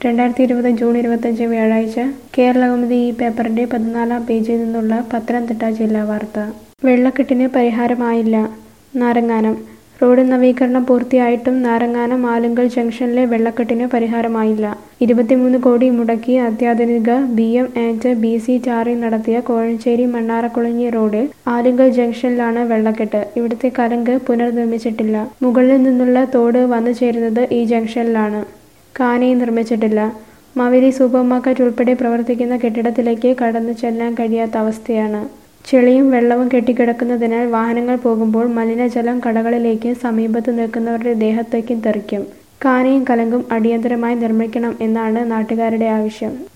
രണ്ടായിരത്തി ഇരുപത് ജൂൺ ഇരുപത്തഞ്ച് വ്യാഴാഴ്ച കേരളകൗമുദി ഈ പേപ്പറിന്റെ പതിനാലാം പേജിൽ നിന്നുള്ള പത്തനംതിട്ട ജില്ലാ വാർത്ത വെള്ളക്കെട്ടിന് പരിഹാരമായില്ല നാരങ്ങാനം റോഡ് നവീകരണം പൂർത്തിയായിട്ടും നാരങ്ങാനം ആലുങ്കൽ ജംഗ്ഷനിലെ വെള്ളക്കെട്ടിന് പരിഹാരമായില്ല ഇരുപത്തിമൂന്ന് കോടി മുടക്കി അത്യാധുനിക B M and B C tarring നടത്തിയ കോഴഞ്ചേരി മണ്ണാറക്കുളഞ്ഞി റോഡിൽ ആലുങ്കൽ ജംഗ്ഷനിലാണ് വെള്ളക്കെട്ട് ഇവിടുത്തെ കലങ്ക് പുനർനിർമ്മിച്ചിട്ടില്ല മുകളിൽ നിന്നുള്ള തോട് വന്നു ചേരുന്നത് ഈ ജംഗ്ഷനിലാണ് കാനയും നിർമ്മിച്ചിട്ടില്ല മവേലി സൂപ്പർ മാർക്കറ്റ് ഉൾപ്പെടെ പ്രവർത്തിക്കുന്ന കെട്ടിടത്തിലേക്ക് കടന്നു ചെല്ലാൻ കഴിയാത്ത അവസ്ഥയാണ് ചെളിയും വെള്ളവും കെട്ടിക്കിടക്കുന്നതിനാൽ വാഹനങ്ങൾ പോകുമ്പോൾ മലിനജലം കടകളിലേക്കും സമീപത്ത് നിൽക്കുന്നവരുടെ ദേഹത്തേക്കും തെറിക്കും കാനയും കലങ്കും അടിയന്തരമായി നിർമ്മിക്കണം എന്നാണ് നാട്ടുകാരുടെ ആവശ്യം